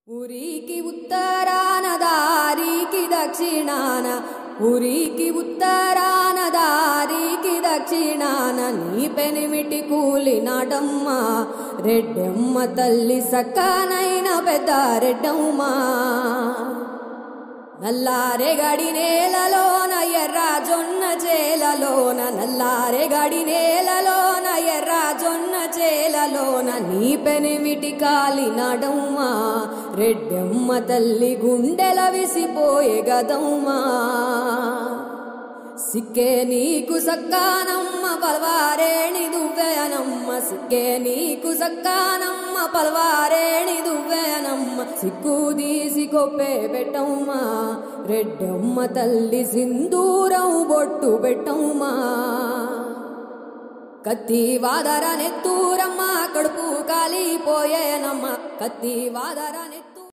ఉరికి ఉత్తరాన దారికి దక్షిణాన ఉరికి ఉత్తరాన దారికి దక్షిణాన నీ పెనిమిటి కూలినాడమ్మ రెడ్డమ్మ తల్లి సక్కనైన పెద్ద రెడ్డమ్మ నల్లారే గడి నేలలోన ఎర్ర జొన్న చేలలోన నల్లారే గడి నేలలోన ఎర్ర జొన్న చేలలోన నీ పెనిమిటి కాలినాడమ్మా రెడ్డమ్మ తల్లి గుండెల విసిపోయే గదమ్మా సిక్కే నీకు సక్కానమ్మ పల్వారేణి దువ్వేనమ్మ సిక్కే నీకు సక్కానమ్మ పల్వారేణి దువ్వేనమ్మ సిక్కు తీసి కొప్పే పెట్టమ్మా రెడ్డమ్మ తల్లి సింధూరం బొట్టు పెట్టమ్మా కత్తి వాదర నెత్తూరమ్మ కడుపు కాలిపోయేనమ్మ కత్తి వాదర నెత్తు